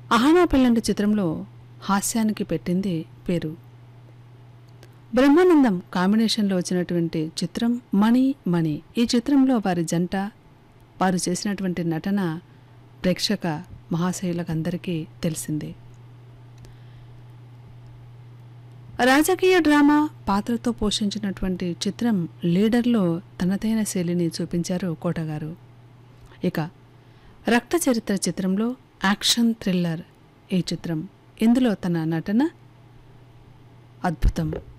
అహానా పెళ్ళంటి చిత్రంలో హాస్యానికి పెట్టింది పేరు బ్రహ్మానందం కాంబినేషన్లో వచ్చినటువంటి చిత్రం మణి మణి ఈ చిత్రంలో వారి జంట వారు చేసినటువంటి నటన ప్రేక్షక మహాశయులకందరికీ తెలిసిందే రాజకీయ డ్రామా పాత్రతో పోషించినటువంటి చిత్రం లీడర్లో తనదైన శైలిని చూపించారు కోటగారు ఇక రక్త చరిత్ర చిత్రంలో యాక్షన్ థ్రిల్లర్ ఈ చిత్రం ఇందులో తన నటన అద్భుతం